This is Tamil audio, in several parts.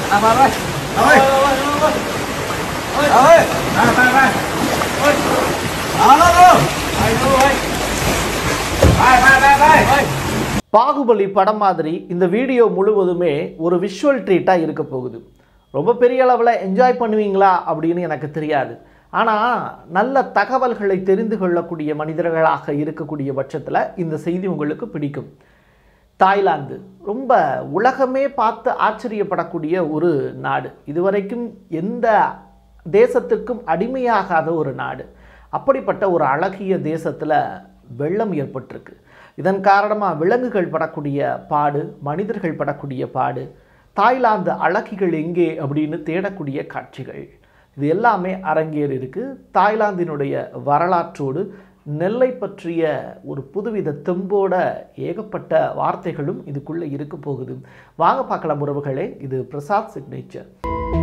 ไปไปเอาไปเอาไปไปไปเอาแล้วลูกไปดูไปไปไปไปไป பாகுபலி படம் மாதிரி இந்த வீடியோ முழுவதுமே ஒரு விஷுவல் ட்ரீட்டாக இருக்க போகுது ரொம்ப பெரிய அளவில் என்ஜாய் பண்ணுவீங்களா அப்படின்னு எனக்கு தெரியாது ஆனால் நல்ல தகவல்களை தெரிந்து கொள்ளக்கூடிய மனிதர்களாக இருக்கக்கூடிய பட்சத்தில் இந்த செய்தி உங்களுக்கு பிடிக்கும் தாய்லாந்து ரொம்ப உலகமே பார்த்து ஆச்சரியப்படக்கூடிய ஒரு நாடு இதுவரைக்கும் எந்த தேசத்திற்கும் அடிமையாகாத ஒரு நாடு அப்படிப்பட்ட ஒரு அழகிய தேசத்தில் வெள்ளம் ஏற்பட்டிருக்கு இதன் காரணமாக விலங்குகள் படக்கூடிய பாடு மனிதர்கள் படக்கூடிய பாடு தாய்லாந்து அழகிகள் எங்கே அப்படின்னு தேடக்கூடிய காட்சிகள் இது எல்லாமே அரங்கேறி இருக்கு தாய்லாந்தினுடைய வரலாற்றோடு நெல்லை பற்றிய ஒரு புதுவித தெம்போட ஏகப்பட்ட வார்த்தைகளும் இதுக்குள்ளே இருக்க போகுது வாங்க பார்க்கலாம் உறவுகளே இது பிரசாத் சிக்னேச்சர்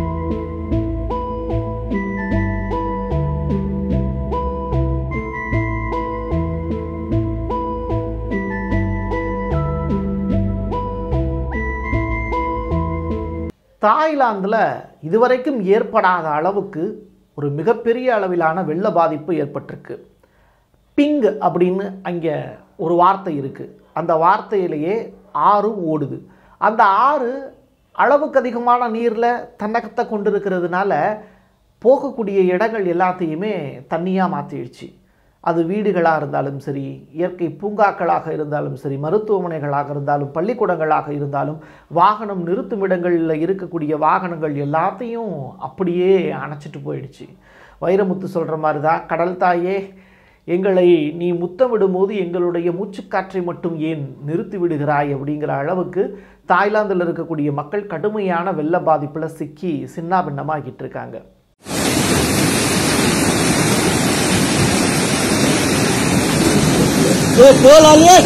தாய்லாந்தில் இதுவரைக்கும் ஏற்படாத அளவுக்கு ஒரு மிகப்பெரிய அளவிலான வெள்ள பாதிப்பு ஏற்பட்டிருக்கு பிங் அப்படின்னு அங்கே ஒரு வார்த்தை இருக்குது அந்த வார்த்தையிலேயே ஆறு ஓடுது அந்த ஆறு அளவுக்கு அதிகமான நீரில் தன்னகத்தை கொண்டிருக்கிறதுனால போகக்கூடிய இடங்கள் எல்லாத்தையுமே தண்ணியாக மாற்றிடுச்சு அது வீடுகளாக இருந்தாலும் சரி இயற்கை பூங்காக்களாக இருந்தாலும் சரி மருத்துவமனைகளாக இருந்தாலும் பள்ளிக்கூடங்களாக இருந்தாலும் வாகனம் நிறுத்தும் இடங்களில் இருக்கக்கூடிய வாகனங்கள் எல்லாத்தையும் அப்படியே அணைச்சிட்டு போயிடுச்சு வைரமுத்து சொல்கிற மாதிரி தான் கடல் தாயே எங்களை நீ முத்தமிடும்போது எங்களுடைய மூச்சுக்காற்றை மட்டும் ஏன் நிறுத்தி விடுகிறாய் அப்படிங்கிற அளவுக்கு தாய்லாந்தில் இருக்கக்கூடிய மக்கள் கடுமையான வெள்ள பாதிப்பில் சிக்கி சின்னாபின்னமாகிட்டு இருக்காங்க Được, đưa lên đi.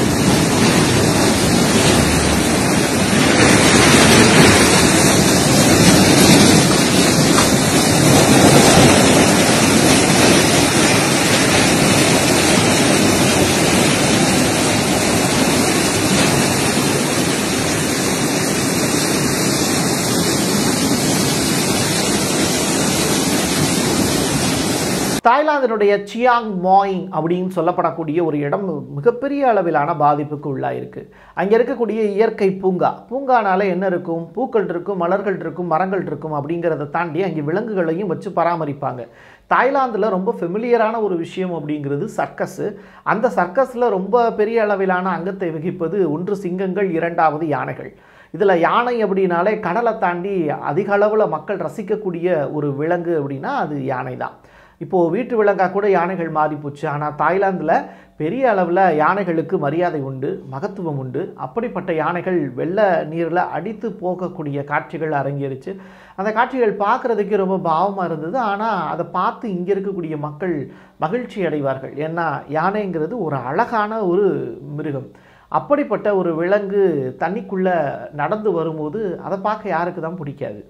தாய்லாந்தினுடைய Chiang மாயிங் அப்படின்னு சொல்லப்படக்கூடிய ஒரு இடம் மிகப்பெரிய அளவிலான பாதிப்புக்கு உள்ளாயிருக்கு அங்கே இருக்கக்கூடிய இயற்கை பூங்கா பூங்கானால என்ன இருக்கும் பூக்கள் இருக்கும் மலர்கள் இருக்கும் மரங்கள் இருக்கும் அப்படிங்கிறத தாண்டி அங்கே விலங்குகளையும் வச்சு பராமரிப்பாங்க தாய்லாந்தில் ரொம்ப ஃபெமிலியரான ஒரு விஷயம் அப்படிங்கிறது சர்க்கஸு அந்த சர்க்கஸில் ரொம்ப பெரிய அளவிலான அங்கத்தை வகிப்பது ஒன்று சிங்கங்கள் இரண்டாவது யானைகள் இதில் யானை அப்படின்னாலே கடலை தாண்டி அதிக அளவில் மக்கள் ரசிக்கக்கூடிய ஒரு விலங்கு அப்படின்னா அது யானை தான் இப்போது வீட்டு விலங்காக கூட யானைகள் மாறி போச்சு ஆனால் தாய்லாந்தில் பெரிய அளவில் யானைகளுக்கு மரியாதை உண்டு மகத்துவம் உண்டு அப்படிப்பட்ட யானைகள் வெள்ள நீரில் அடித்து போகக்கூடிய காட்சிகள் அரங்கேறிச்சு அந்த காட்சிகள் பார்க்குறதுக்கே ரொம்ப பாவமாக இருந்தது ஆனால் அதை பார்த்து இங்கே இருக்கக்கூடிய மக்கள் மகிழ்ச்சி அடைவார்கள் ஏன்னா யானைங்கிறது ஒரு அழகான ஒரு மிருகம் அப்படிப்பட்ட ஒரு விலங்கு தண்ணிக்குள்ளே நடந்து வரும்போது அதை பார்க்க யாருக்கு தான் பிடிக்காது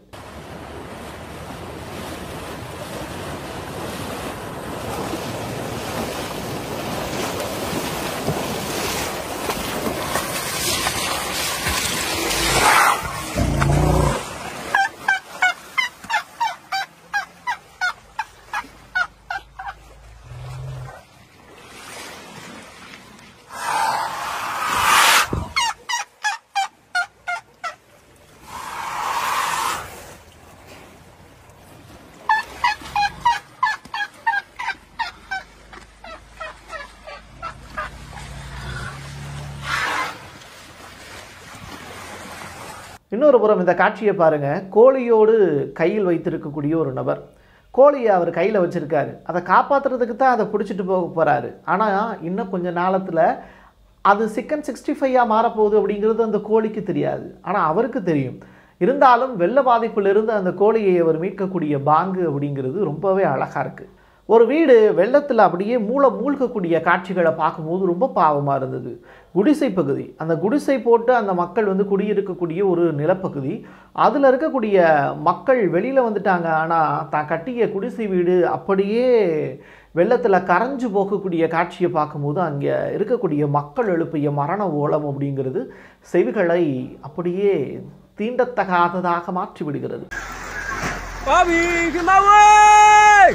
இன்னொரு புறம் இந்த காட்சியை பாருங்க கோழியோடு கையில் வைத்திருக்கக்கூடிய ஒரு நபர் கோழியை அவர் கையில் வச்சிருக்காரு அதை காப்பாற்றுறதுக்கு தான் அதை பிடிச்சிட்டு போக போகிறாரு ஆனால் இன்னும் கொஞ்ச நாளத்தில் அது சிக்கன் சிக்ஸ்டி ஃபைவாக மாறப்போகுது அப்படிங்கிறது அந்த கோழிக்கு தெரியாது ஆனால் அவருக்கு தெரியும் இருந்தாலும் வெள்ள பாதிப்பிலிருந்து அந்த கோழியை அவர் மீட்கக்கூடிய பாங்கு அப்படிங்கிறது ரொம்பவே அழகாக இருக்குது ஒரு வீடு வெள்ளத்தில் அப்படியே மூளை மூழ்கக்கூடிய காட்சிகளை பார்க்கும்போது ரொம்ப பாவமாக இருந்தது குடிசை பகுதி அந்த குடிசை போட்டு அந்த மக்கள் வந்து குடியிருக்கக்கூடிய ஒரு நிலப்பகுதி அதில் இருக்கக்கூடிய மக்கள் வெளியில் வந்துட்டாங்க ஆனால் தான் கட்டிய குடிசை வீடு அப்படியே வெள்ளத்தில் கரைஞ்சு போகக்கூடிய காட்சியை பார்க்கும்போது அங்கே இருக்கக்கூடிய மக்கள் எழுப்பிய மரண ஓலம் அப்படிங்கிறது செவிகளை அப்படியே தீண்டத்தகாததாக மாற்றி விடுகிறது Bá bì cái mau ơi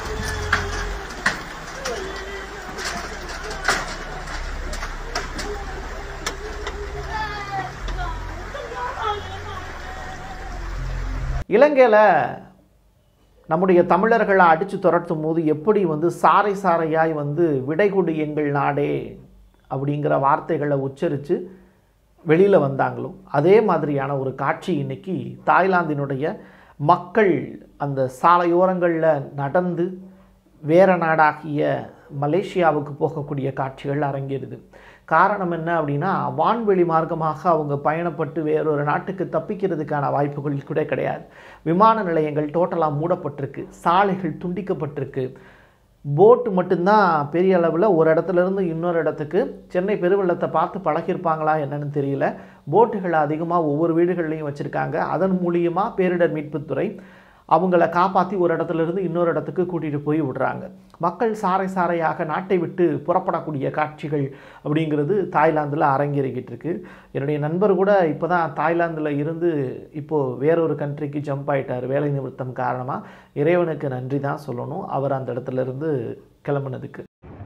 இலங்கையில் நம்முடைய தமிழர்களை அடித்து துரத்தும் போது எப்படி வந்து சாறை சாறையாய் வந்து விடை கொடு எங்கள் நாடே அப்படிங்கிற வார்த்தைகளை உச்சரித்து வெளியில் வந்தாங்களோ அதே மாதிரியான ஒரு காட்சி இன்னைக்கு தாய்லாந்தினுடைய மக்கள் அந்த சாலையோரங்களில் நடந்து வேற நாடாகிய மலேசியாவுக்கு போகக்கூடிய காட்சிகள் அரங்கேறுது காரணம் என்ன அப்படின்னா வான்வெளி மார்க்கமாக அவங்க பயணப்பட்டு வேறொரு நாட்டுக்கு தப்பிக்கிறதுக்கான வாய்ப்புகள் கூட கிடையாது விமான நிலையங்கள் டோட்டலாக மூடப்பட்டிருக்கு சாலைகள் துண்டிக்கப்பட்டிருக்கு போட்டு மட்டும்தான் பெரிய அளவில் ஒரு இடத்துல இருந்து இன்னொரு இடத்துக்கு சென்னை பெருவெள்ளத்தை பார்த்து பழகியிருப்பாங்களா என்னன்னு தெரியல போட்டுகளை அதிகமாக ஒவ்வொரு வீடுகள்லையும் வச்சுருக்காங்க அதன் மூலியமாக பேரிடர் மீட்புத்துறை அவங்கள காப்பாற்றி ஒரு இடத்துல இருந்து இன்னொரு இடத்துக்கு கூட்டிகிட்டு போய் விடுறாங்க மக்கள் சாறை சாறையாக நாட்டை விட்டு புறப்படக்கூடிய காட்சிகள் அப்படிங்கிறது தாய்லாந்தில் அரங்கேறிக்கிட்டு இருக்கு என்னுடைய நண்பர் கூட இப்போ தான் தாய்லாந்தில் இருந்து இப்போது வேறொரு கண்ட்ரிக்கு ஜம்ப் ஆயிட்டார் வேலை நிமித்தம் காரணமாக இறைவனுக்கு நன்றி தான் சொல்லணும் அவர் அந்த இடத்துல இருந்து கிளம்புனதுக்கு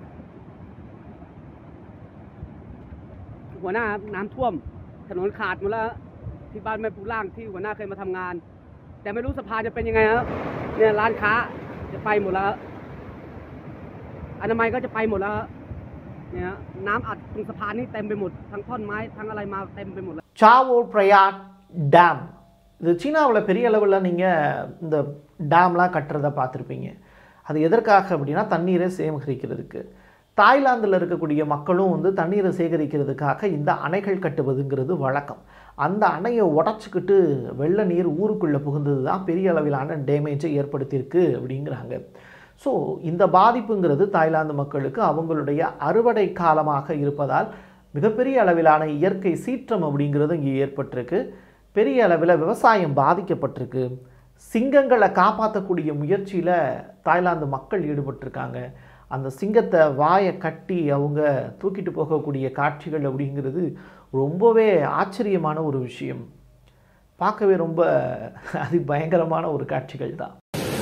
หัวหน้าน้ำท่วม ถนนขาดหมดแล้ว ที่บ้านแม่ปูล่างที่หัวหน้าเคยมาทำงาน แต่ไม่รู้สะพานจะเป็นยังไงครับเนี่ยร้านค้าจะไปหมดแล้วอนามัยก็จะไปหมดแล้วเนี่ยน้ำอัดตรงสะพานนี่เต็มไปหมดทั้งท่อนไม้ทั้งอะไรมาเต็มไปหมดแล้ว சாவோ பிரயா டேம் இது சீனாவில் பெரிய அளவில் நீங்கள் இந்த டேம்லாம் கட்டுறத பார்த்துருப்பீங்க அது எதற்காக அப்படின்னா தண்ணீரை சேகரிக்கிறதுக்கு தாய்லாந்தில் இருக்கக்கூடிய மக்களும் வந்து தண்ணீரை சேகரிக்கிறதுக்காக இந்த அணைகள் கட்டுவதுங்கிறது வழக்கம் அந்த அணையை உடச்சிக்கிட்டு வெள்ள நீர் ஊருக்குள்ளே புகுந்தது தான் பெரிய அளவிலான டேமேஜை ஏற்படுத்தியிருக்கு அப்படிங்கிறாங்க ஸோ இந்த பாதிப்புங்கிறது தாய்லாந்து மக்களுக்கு அவங்களுடைய அறுவடை காலமாக இருப்பதால் மிகப்பெரிய அளவிலான இயற்கை சீற்றம் அப்படிங்கிறது இங்கே ஏற்பட்டிருக்கு பெரிய அளவில் விவசாயம் பாதிக்கப்பட்டிருக்கு சிங்கங்களை காப்பாற்றக்கூடிய முயற்சியில் தாய்லாந்து மக்கள் ஈடுபட்டிருக்காங்க அந்த சிங்கத்தை வாயை கட்டி அவங்க தூக்கிட்டு போகக்கூடிய காட்சிகள் அப்படிங்கிறது ரொம்பவே ஆச்சரியமான ஒரு விஷயம் பார்க்கவே ரொம்ப அது பயங்கரமான ஒரு காட்சிகள் தான்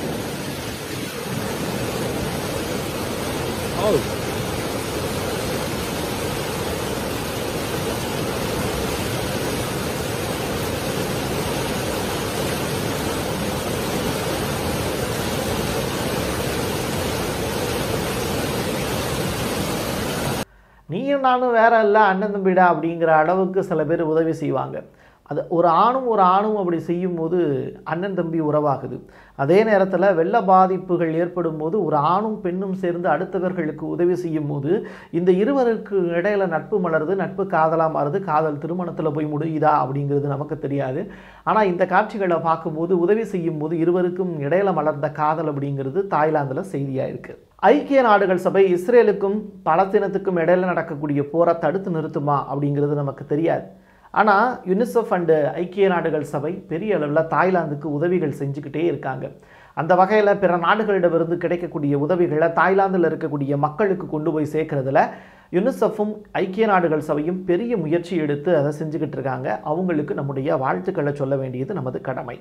நீயும் நானும் வேற இல்லை அண்ணன் தம்பிடா அப்படிங்கிற அளவுக்கு சில பேர் உதவி செய்வாங்க அது ஒரு ஆணும் ஒரு ஆணும் அப்படி செய்யும்போது அண்ணன் தம்பி உறவாகுது அதே நேரத்தில் வெள்ள பாதிப்புகள் ஏற்படும் போது ஒரு ஆணும் பெண்ணும் சேர்ந்து அடுத்தவர்களுக்கு உதவி செய்யும் போது இந்த இருவருக்கு இடையில நட்பு மலருது நட்பு காதலாக மாறுது காதல் திருமணத்தில் போய் முடியுதா அப்படிங்கிறது நமக்கு தெரியாது ஆனால் இந்த காட்சிகளை பார்க்கும்போது உதவி செய்யும் போது இருவருக்கும் இடையில மலர்ந்த காதல் அப்படிங்கிறது தாய்லாந்தில் செய்தியாக இருக்குது ஐக்கிய நாடுகள் சபை இஸ்ரேலுக்கும் பலஸ்தீனத்துக்கும் இடையில நடக்கக்கூடிய போரை தடுத்து நிறுத்துமா அப்படிங்கிறது நமக்கு தெரியாது ஆனால் யுனிசெஃப் அண்டு ஐக்கிய நாடுகள் சபை பெரிய அளவில் தாய்லாந்துக்கு உதவிகள் செஞ்சுக்கிட்டே இருக்காங்க அந்த வகையில் பிற நாடுகளிடமிருந்து கிடைக்கக்கூடிய உதவிகளை தாய்லாந்தில் இருக்கக்கூடிய மக்களுக்கு கொண்டு போய் சேர்க்கறதுல யுனிசெஃப்பும் ஐக்கிய நாடுகள் சபையும் பெரிய முயற்சி எடுத்து அதை செஞ்சுக்கிட்டு இருக்காங்க அவங்களுக்கு நம்முடைய வாழ்த்துக்களை சொல்ல வேண்டியது நமது கடமை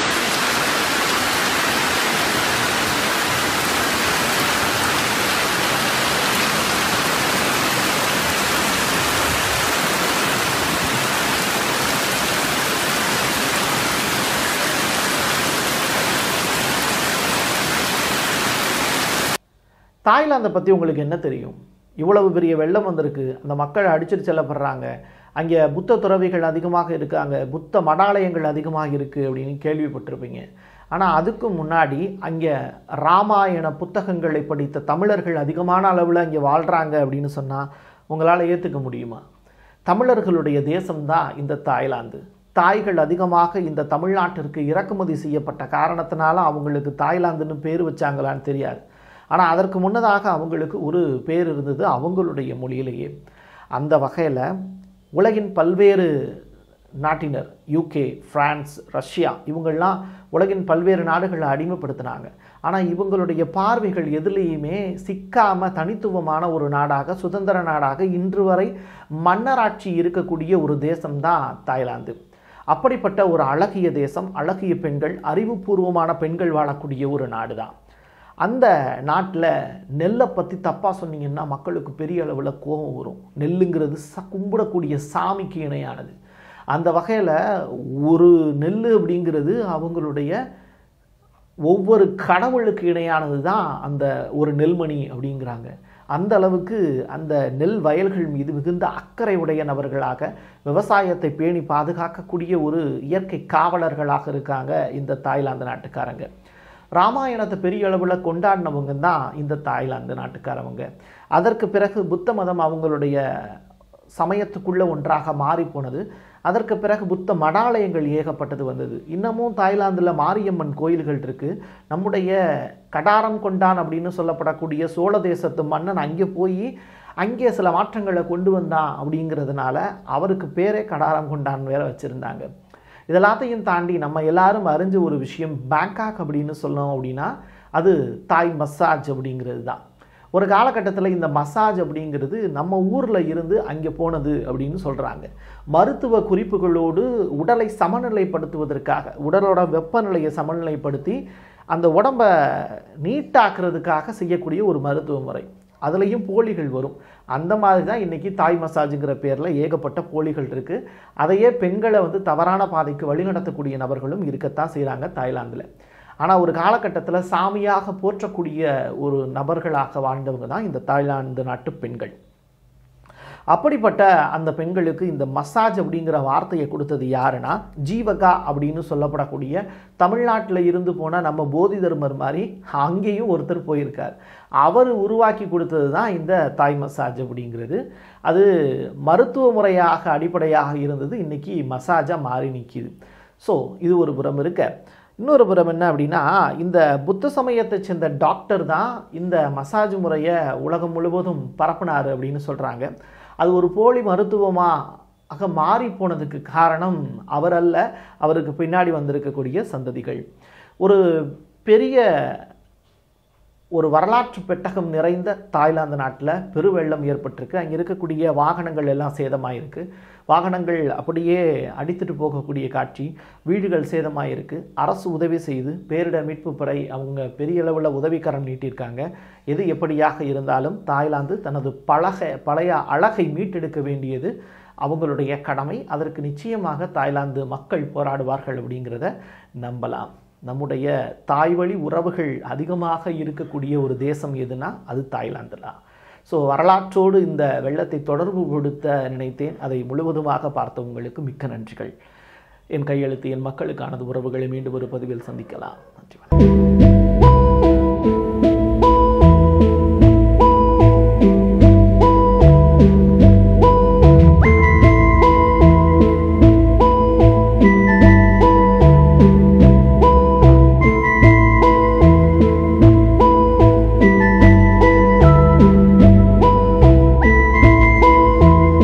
தாய்லாந்தை பற்றி உங்களுக்கு என்ன தெரியும் இவ்வளவு பெரிய வெள்ளம் வந்திருக்கு அந்த மக்கள் அடிச்சிட்டு செல்லப்படுறாங்க அங்கே புத்த துறவிகள் அதிகமாக இருக்காங்க புத்த மடாலயங்கள் அதிகமாக இருக்குது அப்படின்னு கேள்விப்பட்டிருப்பீங்க ஆனால் அதுக்கு முன்னாடி அங்கே ராமாயண புத்தகங்களை படித்த தமிழர்கள் அதிகமான அளவில் அங்கே வாழ்கிறாங்க அப்படின்னு சொன்னால் உங்களால் ஏற்றுக்க முடியுமா தமிழர்களுடைய தேசம்தான் இந்த தாய்லாந்து தாய்கள் அதிகமாக இந்த தமிழ்நாட்டிற்கு இறக்குமதி செய்யப்பட்ட காரணத்தினால அவங்களுக்கு தாய்லாந்துன்னு பேர் வச்சாங்களான்னு தெரியாது ஆனால் அதற்கு முன்னதாக அவங்களுக்கு ஒரு பேர் இருந்தது அவங்களுடைய மொழியிலேயே அந்த வகையில் உலகின் பல்வேறு நாட்டினர் யூகே பிரான்ஸ் ரஷ்யா இவங்கள்லாம் உலகின் பல்வேறு நாடுகளை அடிமைப்படுத்தினாங்க ஆனால் இவங்களுடைய பார்வைகள் எதுலேயுமே சிக்காமல் தனித்துவமான ஒரு நாடாக சுதந்திர நாடாக இன்று வரை மன்னராட்சி இருக்கக்கூடிய ஒரு தேசம்தான் தாய்லாந்து அப்படிப்பட்ட ஒரு அழகிய தேசம் அழகிய பெண்கள் அறிவுபூர்வமான பெண்கள் வாழக்கூடிய ஒரு நாடு தான் அந்த நாட்டில் நெல்லை பற்றி தப்பாக சொன்னீங்கன்னா மக்களுக்கு பெரிய அளவில் கோபம் வரும் நெல்லுங்கிறது ச கும்பிடக்கூடிய சாமிக்கு இணையானது அந்த வகையில் ஒரு நெல் அப்படிங்கிறது அவங்களுடைய ஒவ்வொரு கடவுளுக்கு இணையானது தான் அந்த ஒரு நெல்மணி அப்படிங்கிறாங்க அந்த அளவுக்கு அந்த நெல் வயல்கள் மீது மிகுந்த அக்கறை உடைய நபர்களாக விவசாயத்தை பேணி பாதுகாக்கக்கூடிய ஒரு இயற்கை காவலர்களாக இருக்காங்க இந்த தாய்லாந்து நாட்டுக்காரங்க ராமாயணத்தை பெரிய அளவில் கொண்டாடினவங்க தான் இந்த தாய்லாந்து நாட்டுக்காரவங்க அதற்கு பிறகு புத்த மதம் அவங்களுடைய சமயத்துக்குள்ள ஒன்றாக மாறி போனது அதற்கு பிறகு புத்த மடாலயங்கள் ஏகப்பட்டது வந்தது இன்னமும் தாய்லாந்தில் மாரியம்மன் கோயில்கள் இருக்குது நம்முடைய கடாரம் கொண்டான் அப்படின்னு சொல்லப்படக்கூடிய சோழ தேசத்து மன்னன் அங்கே போய் அங்கே சில மாற்றங்களை கொண்டு வந்தான் அப்படிங்கிறதுனால அவருக்கு பேரே கடாரம் கொண்டான் வேற வச்சுருந்தாங்க இதெல்லாத்தையும் தாண்டி நம்ம எல்லாரும் அறிஞ்ச ஒரு விஷயம் பேங்காக் அப்படின்னு சொல்லணும் அப்படின்னா அது தாய் மசாஜ் அப்படிங்கிறது தான் ஒரு காலகட்டத்தில் இந்த மசாஜ் அப்படிங்கிறது நம்ம ஊரில் இருந்து அங்கே போனது அப்படின்னு சொல்கிறாங்க மருத்துவ குறிப்புகளோடு உடலை சமநிலைப்படுத்துவதற்காக உடலோட வெப்பநிலையை சமநிலைப்படுத்தி அந்த உடம்பை நீட்டாக்குறதுக்காக செய்யக்கூடிய ஒரு மருத்துவ முறை அதுலேயும் போலிகள் வரும் அந்த மாதிரி தான் இன்றைக்கி தாய் மசாஜுங்கிற பேரில் ஏகப்பட்ட போலிகள் இருக்குது அதையே பெண்களை வந்து தவறான பாதைக்கு வழிநடத்தக்கூடிய நபர்களும் இருக்கத்தான் செய்கிறாங்க தாய்லாந்தில் ஆனால் ஒரு காலகட்டத்தில் சாமியாக போற்றக்கூடிய ஒரு நபர்களாக வாழ்ந்தவங்க தான் இந்த தாய்லாந்து நாட்டு பெண்கள் அப்படிப்பட்ட அந்த பெண்களுக்கு இந்த மசாஜ் அப்படிங்கிற வார்த்தையை கொடுத்தது யாருன்னா ஜீவகா அப்படின்னு சொல்லப்படக்கூடிய தமிழ்நாட்டில் இருந்து போன நம்ம போதி தர்மர் மாதிரி அங்கேயும் ஒருத்தர் போயிருக்கார் அவர் உருவாக்கி கொடுத்தது தான் இந்த தாய் மசாஜ் அப்படிங்கிறது அது மருத்துவ முறையாக அடிப்படையாக இருந்தது இன்றைக்கி மசாஜாக மாறி நிற்கிது ஸோ இது ஒரு புறம் இருக்க இன்னொரு புறம் என்ன அப்படின்னா இந்த புத்த சமயத்தை சேர்ந்த டாக்டர் தான் இந்த மசாஜ் முறையை உலகம் முழுவதும் பரப்புனார் அப்படின்னு சொல்கிறாங்க அது ஒரு போலி மருத்துவமாக மாறி போனதுக்கு காரணம் அவர் அல்ல அவருக்கு பின்னாடி வந்திருக்கக்கூடிய சந்ததிகள் ஒரு பெரிய ஒரு வரலாற்று பெட்டகம் நிறைந்த தாய்லாந்து நாட்டில் பெருவெள்ளம் ஏற்பட்டிருக்கு அங்கே இருக்கக்கூடிய வாகனங்கள் எல்லாம் சேதமாயிருக்கு வாகனங்கள் அப்படியே அடித்துட்டு போகக்கூடிய காட்சி வீடுகள் சேதமாயிருக்கு அரசு உதவி செய்து பேரிடர் மீட்பு படை அவங்க பெரிய அளவில் உதவிக்கரம் நீட்டியிருக்காங்க எது எப்படியாக இருந்தாலும் தாய்லாந்து தனது பழக பழைய அழகை மீட்டெடுக்க வேண்டியது அவங்களுடைய கடமை அதற்கு நிச்சயமாக தாய்லாந்து மக்கள் போராடுவார்கள் அப்படிங்கிறத நம்பலாம் நம்முடைய தாய்வழி உறவுகள் அதிகமாக இருக்கக்கூடிய ஒரு தேசம் எதுனா அது தாய்லாந்து தான் ஸோ வரலாற்றோடு இந்த வெள்ளத்தை தொடர்பு கொடுத்த நினைத்தேன் அதை முழுவதுமாக பார்த்த உங்களுக்கு மிக்க நன்றிகள் என் கையெழுத்து என் மக்களுக்கானது உறவுகளை மீண்டும் ஒரு பதிவில் சந்திக்கலாம் நன்றி வணக்கம்